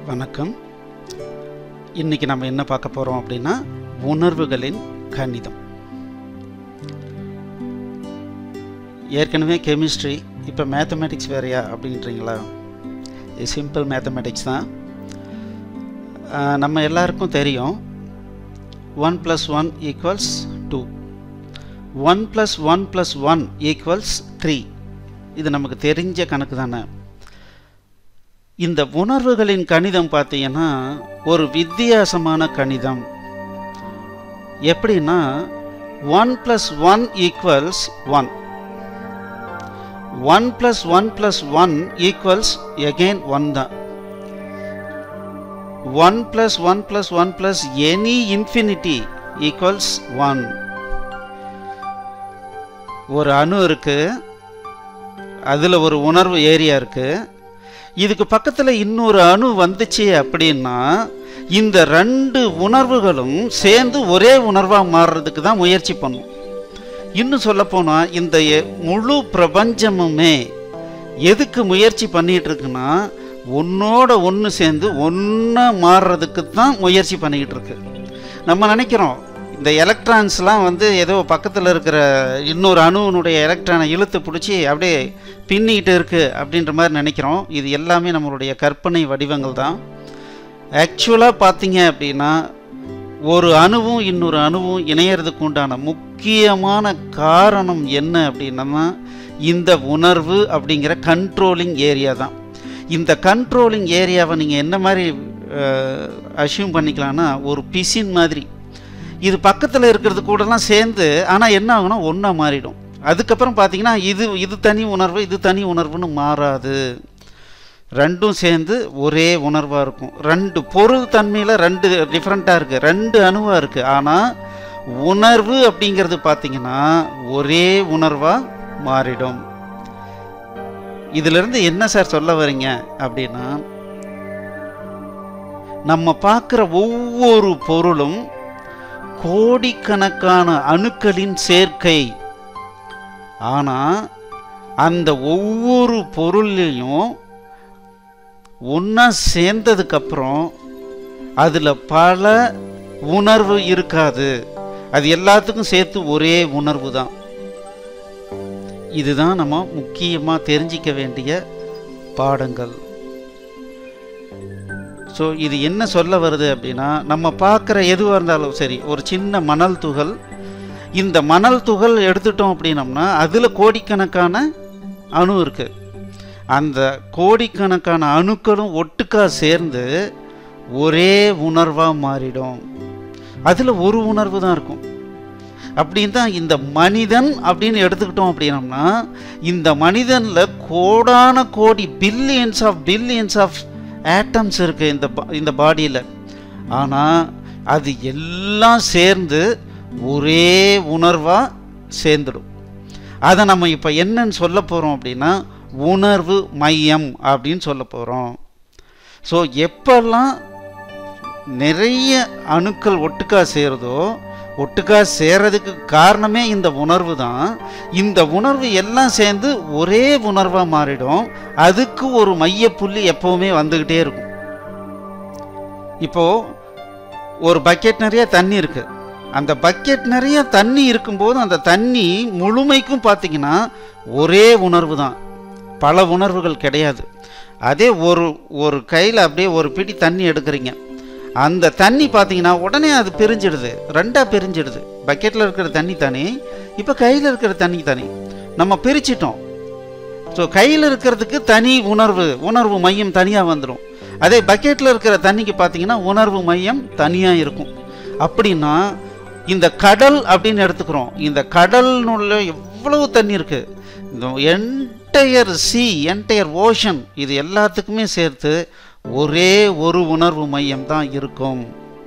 வணக்கம் இன்னைக்கு நம்ம என்ன பார்க்க போகிறோம் அப்படின்னா உணர்வுகளின் கணிதம் ஏற்கனவே கெமிஸ்ட்ரி இப்போ மேத்தமேட்டிக்ஸ் வேறையா அப்படின்றீங்களா இது சிம்பிள் மேத்தமேட்டிக்ஸ் தான் ஆஹ், நம்ம எல்லாருக்கும் தெரியும் one plus one equals two one plus one plus one equals three இது நமக்கு தெரிஞ்ச கணக்கு தானே இந்த உணர்வுகளின் கணிதம் பார்த்தீங்கன்னா ஒரு வித்தியாசமான கணிதம் எப்படின்னா one plus one equals one one plus one plus one equals again one தான் one plus one plus one plus any infinity equals one ஒரு அணு இருக்கு அதில் ஒரு உணர்வு ஏரியா இருக்கு இதுக்கு பக்கத்தில் இன்னொரு அணு வந்துச்சு அப்படின்னா இந்த ரெண்டு உணர்வுகளும் சேர்ந்து ஒரே உணர்வாக மாறுறதுக்கு தான் முயற்சி பண்ணும் இன்னும் சொல்லப்போனால் இந்த எ- முழு பிரபஞ்சமுமே எதுக்கு முயற்சி பண்ணிட்டு இருக்குன்னா ஒன்னோட ஒன்று சேர்ந்து ஒன்றா மாறுறதுக்கு தான் முயற்சி பண்ணிக்கிட்டு இருக்கு நம்ம நினைக்கிறோம் இந்த எலக்ட்ரான்ஸ்லாம் வந்து ஏதோ பக்கத்தில் இருக்கிற இன்னொரு அணுவினுடைய எலக்ட்ரானை இழுத்து பிடிச்சி அப்படியே பின்னிக்கிட்டு இருக்கு அப்படின்ற மாதிரி நினைக்கிறோம் இது எல்லாமே நம்மளுடைய கற்பனை வடிவங்கள் தான் ஆக்சுவலாக பார்த்தீங்க அப்படின்னா ஒரு அணுவும் இன்னொரு அணுவும் இணையறதுக்கு உண்டான முக்கியமான காரணம் என்ன அப்படின்னா இந்த உணர்வு அப்படிங்கிற கண்ட்ரோலிங் ஏரியா தான் இந்த கண்ட்ரோலிங் ஏரியாவை நீங்கள் என்ன மாதிரி அஷ்யூம் பண்ணிக்கலாம்னா ஒரு பிசின் மாதிரி இது பக்கத்தில் இருக்கிறது கூடலாம் சேர்ந்து ஆனால் என்ன ஆகும்னா ஒன்றா மாறிடும் அதுக்கப்புறம் பார்த்தீங்கன்னா இது இது தனி உணர்வு இது தனி உணர்வுன்னு மாறாது ரெண்டும் சேர்ந்து ஒரே உணர்வாக இருக்கும் ரெண்டு பொருள் தன்மையில் ரெண்டு டிஃப்ரெண்ட்டாக இருக்குது ரெண்டு அணுவாக இருக்குது ஆனால் உணர்வு அப்படிங்கிறது பார்த்தீங்கன்னா ஒரே உணர்வாக மாறிடும் இதிலிருந்து என்ன சார் சொல்ல வரீங்க அப்படின்னா நம்ம பார்க்குற ஒவ்வொரு பொருளும் கோடிக்கணக்கான அணுக்களின் சேர்க்கை ஆனால் அந்த ஒவ்வொரு பொருள்லையும் ஒன்றா சேர்ந்ததுக்கப்புறம் அதில் பல உணர்வு இருக்காது அது எல்லாத்துக்கும் சேர்த்து ஒரே உணர்வு தான் இதுதான் நம்ம முக்கியமாக தெரிஞ்சிக்க வேண்டிய பாடங்கள் ஸோ இது என்ன சொல்ல வருது அப்படின்னா நம்ம பார்க்குற எதுவாக இருந்தாலும் சரி ஒரு சின்ன மணல் துகள் இந்த மணல் துகள் எடுத்துட்டோம் அப்படின்னம்னா அதில் கோடிக்கணக்கான அணு இருக்குது அந்த கோடிக்கணக்கான அணுக்களும் ஒட்டுக்கா சேர்ந்து ஒரே உணர்வாக மாறிடும் அதில் ஒரு உணர்வு தான் இருக்கும் அப்படின்னு தான் இந்த மனிதன் அப்படின்னு எடுத்துக்கிட்டோம் அப்படின்னம்னா இந்த மனிதனில் கோடான கோடி billions of billions of atoms இருக்குது இந்த பா- இந்த பாடியில் ஆனால் அது எல்லாம் சேர்ந்து ஒரே உணர்வாக சேர்ந்துடும் அதை நம்ம இப்போ என்னன்னு சொல்ல போகிறோம் அப்படின்னா உணர்வு மையம் அப்படின்னு சொல்ல போகிறோம் ஸோ எப்பெல்லாம் நிறைய அணுக்கள் ஒட்டுக்கா சேருதோ ஒட்டுக்கா சேர்றதுக்கு காரணமே இந்த உணர்வு தான் இந்த உணர்வு எல்லாம் சேர்ந்து ஒரே உணர்வாக மாறிடும் அதுக்கு ஒரு மையப்புள்ளி எப்பவுமே வந்துக்கிட்டே இருக்கும் இப்போ ஒரு பக்கெட் நிறைய தண்ணி இருக்கு அந்த பக்கெட் நிறைய தண்ணி இருக்கும்போது அந்த தண்ணி முழுமைக்கும் பார்த்தீங்கன்னா ஒரே உணர்வு தான் பல உணர்வுகள் கிடையாது அதே ஒரு ஒரு கையில் அப்படியே ஒரு பிடி தண்ணி எடுக்கிறீங்க அந்த தண்ணி பார்த்தீங்கன்னா உடனே அது பிரிஞ்சிடுது ரெண்டாக பிரிஞ்சிடுது பக்கெட்டில் இருக்கிற தண்ணி தனி இப்போ கையில் இருக்கிற தண்ணி தனி நம்ம பிரிச்சிட்டோம் ஸோ கையில் இருக்கிறதுக்கு தனி உணர்வு உணர்வு மையம் தனியாக வந்துடும் அதே பக்கெட்டில் இருக்கிற தண்ணிக்கு பார்த்தீங்கன்னா உணர்வு மையம் தனியாக இருக்கும் அப்படின்னா இந்த கடல் அப்படின்னு எடுத்துக்கிறோம் இந்த கடல்னுள்ள எவ்வளவு தண்ணி இருக்குது இந்த என்டையர் சி என்டையர் ஓஷன் இது எல்லாத்துக்குமே சேர்த்து ஒரே ஒரு உணர்வு மையம் தான் இருக்கும்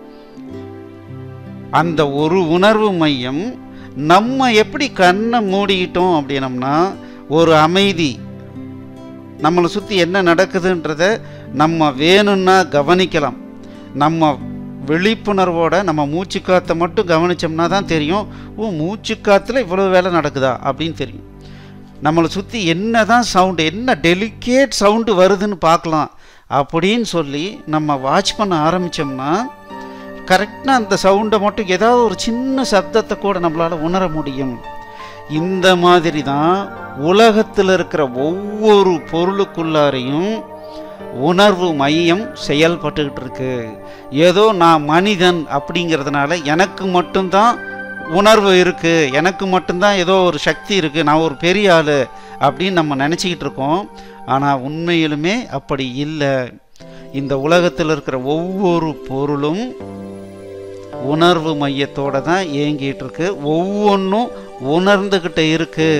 அந்த ஒரு உணர்வு மையம் நம்ம எப்படி கண்ணை மூடிக்கிட்டோம் அப்படின்னம்னா ஒரு அமைதி நம்மளை சுற்றி என்ன நடக்குதுன்றத நம்ம வேணும்னா கவனிக்கலாம் நம்ம விழிப்புணர்வோட நம்ம மூச்சுக்காத்தை மட்டும் கவனிச்சோம்னா தான் தெரியும் ஓ மூச்சுக்காத்துல இவ்வளோ வேலை நடக்குதா அப்படின்னு தெரியும் நம்மளை சுற்றி என்ன தான் சவுண்டு என்ன டெலிகேட் சவுண்டு வருதுன்னு பார்க்கலாம் அப்படின்னு சொல்லி நம்ம வாட்ச் பண்ண ஆரம்பித்தோம்னா கரெக்டாக அந்த சவுண்டை மட்டும் ஏதாவது ஒரு சின்ன சப்தத்தை கூட நம்மளால் உணர முடியும் இந்த மாதிரி தான் உலகத்தில் இருக்கிற ஒவ்வொரு பொருளுக்குள்ளாரையும் உணர்வு மையம் செயல்பட்டுக்கிட்டு இருக்கு ஏதோ நான் மனிதன் அப்படிங்கிறதுனால எனக்கு மட்டும்தான் உணர்வு இருக்குது எனக்கு மட்டும்தான் ஏதோ ஒரு சக்தி இருக்குது நான் ஒரு பெரிய ஆள் அப்படின்னு நம்ம நினச்சிக்கிட்டு இருக்கோம் ஆனால் உண்மையிலுமே அப்படி இல்லை இந்த உலகத்தில் இருக்கிற ஒவ்வொரு பொருளும் உணர்வு மையத்தோட தான் இயங்கிட்டு இருக்கு ஒவ்வொன்றும் உணர்ந்துக்கிட்டு இருக்கு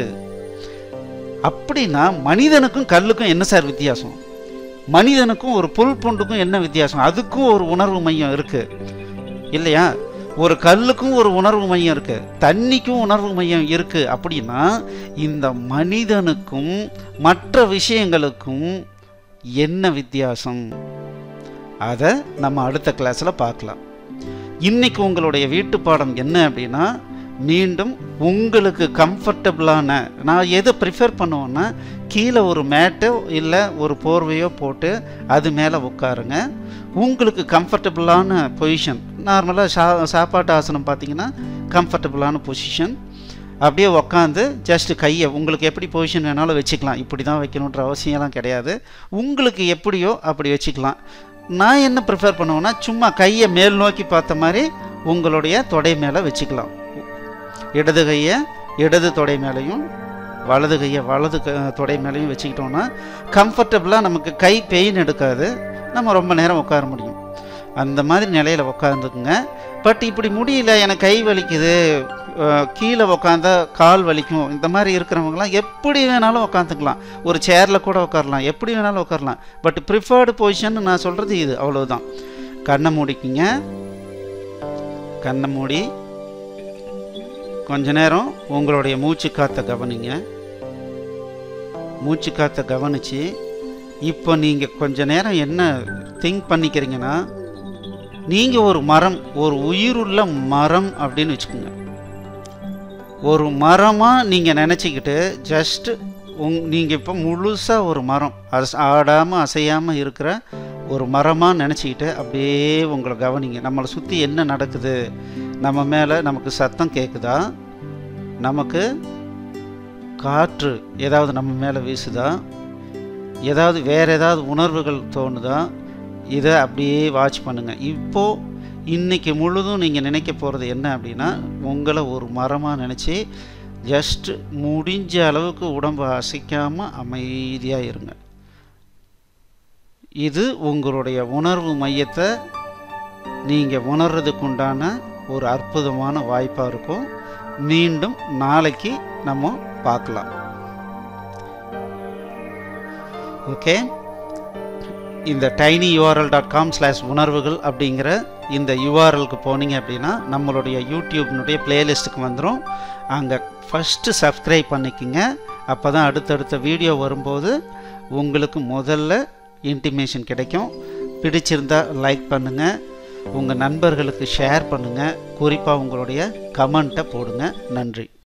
அப்படின்னா மனிதனுக்கும் கல்லுக்கும் என்ன சார் வித்தியாசம் மனிதனுக்கும் ஒரு புல் பூண்டுக்கும் என்ன வித்தியாசம் அதுக்கும் ஒரு உணர்வு மையம் இருக்கு இல்லையா ஒரு கல்லுக்கும் ஒரு உணர்வு மையம் இருக்கு தண்ணிக்கும் உணர்வு மையம் இருக்கு அப்படின்னா இந்த மனிதனுக்கும் மற்ற விஷயங்களுக்கும் என்ன வித்தியாசம் அதை நம்ம அடுத்த கிளாஸில் பார்க்கலாம் இன்னைக்கு உங்களுடைய வீட்டு பாடம் என்ன அப்படின்னா மீண்டும் உங்களுக்கு கம்ஃபர்டபுளான நான் எதை ப்ரிஃபர் பண்ணுவேன்னா கீழே ஒரு மேட்டோ இல்லை ஒரு போர்வையோ போட்டு அது மேலே உட்காருங்க உங்களுக்கு கம்ஃபர்டபுளான பொசிஷன் நார்மலாக சா சாப்பாட்டு ஆசனம் பார்த்தீங்கன்னா கம்ஃபர்டபுளான பொசிஷன் அப்படியே உக்காந்து ஜஸ்ட் கையை உங்களுக்கு எப்படி பொசிஷன் வேணாலும் வச்சுக்கலாம் இப்படி தான் வைக்கணுன்ற அவசியம்லாம் கிடையாது உங்களுக்கு எப்படியோ அப்படி வச்சுக்கலாம் நான் என்ன ப்ரிஃபர் பண்ணுவேன்னா சும்மா கையை மேல் நோக்கி பார்த்த மாதிரி உங்களுடைய தொடை மேலே வச்சுக்கலாம் இடது கையை இடது தொடை மேலேயும் வலது கையை வலது க தொடை மேலேயும் வச்சுக்கிட்டோன்னா கம்ஃபர்டபுளாக நமக்கு கை பெயின் எடுக்காது நம்ம ரொம்ப நேரம் உட்கார முடியும் அந்த மாதிரி நிலையில் உட்காந்துக்குங்க பட் இப்படி முடியல எனக்கு கை வலிக்குது அஹ், கீழே உட்காந்தா கால் வலிக்கும் இந்த மாதிரி இருக்கிறவங்கலாம் எப்படி வேணாலும் உட்காந்துக்கலாம் ஒரு சேரில் கூட உட்காரலாம் எப்படி வேணாலும் உட்காரலாம் பட் ப்ரிஃபர்டு பொசிஷன் நான் சொல்கிறது இது அவ்வளவுதான் கண்ணை மூடிக்கிங்க கண்ணை மூடி கொஞ்ச நேரம் உங்களுடைய மூச்சு காற்றை கவனிங்க மூச்சு காற்றை கவனித்து இப்போ நீங்கள் கொஞ்ச நேரம் என்ன திங்க் பண்ணிக்கிறீங்கன்னா நீங்கள் ஒரு மரம் ஒரு உயிருள்ள மரம் அப்படின்னு வச்சுக்கோங்க ஒரு மரமாக நீங்கள் நினச்சிக்கிட்டு ஜஸ்ட் உங் நீங்கள் இப்போ முழுசாக ஒரு மரம் அஸ் ஆடாமல் அசையாமல் இருக்கிற ஒரு மரமாக நினச்சிக்கிட்டு அப்படியே உங்களை கவனிங்க நம்மளை சுற்றி என்ன நடக்குது நம்ம மேலே நமக்கு சத்தம் கேட்குதா நமக்கு காற்று ஏதாவது நம்ம மேலே வீசுதா ஏதாவது வேறு ஏதாவது உணர்வுகள் தோணுதா இதை அப்படியே வாட்ச் பண்ணுங்கள் இப்போது இன்னைக்கு முழுதும் நீங்கள் நினைக்க போகிறது என்ன அப்படின்னா உங்களை ஒரு மரமாக நினச்சி ஜஸ்ட் முடிஞ்ச அளவுக்கு உடம்பை அசைக்காமல் அமைதியாக இருங்க இது உங்களுடைய உணர்வு மையத்தை நீங்கள் உணர்றதுக்கு உண்டான ஒரு அற்புதமான வாய்ப்பாக இருக்கும் மீண்டும் நாளைக்கு நம்ம பார்க்கலாம் ஓகே இந்த tiny URL dot com slash உணர்வுகள் அப்படிங்கிற இந்த யூஆர்எலுக்கு போனீங்க அப்படின்னா நம்மளுடைய யூடியூப்னுடைய பிளேலிஸ்ட்டுக்கு வந்துடும் அங்கே ஃபஸ்ட்டு சப்ஸ்கிரைப் பண்ணிக்கோங்க அப்போ தான் அடுத்தடுத்த வீடியோ வரும்போது உங்களுக்கு முதல்ல இன்டிமேஷன் கிடைக்கும் பிடிச்சிருந்தா லைக் பண்ணுங்கள் உங்கள் நண்பர்களுக்கு ஷேர் பண்ணுங்கள் குறிப்பாக உங்களுடைய கமெண்ட்டை போடுங்க நன்றி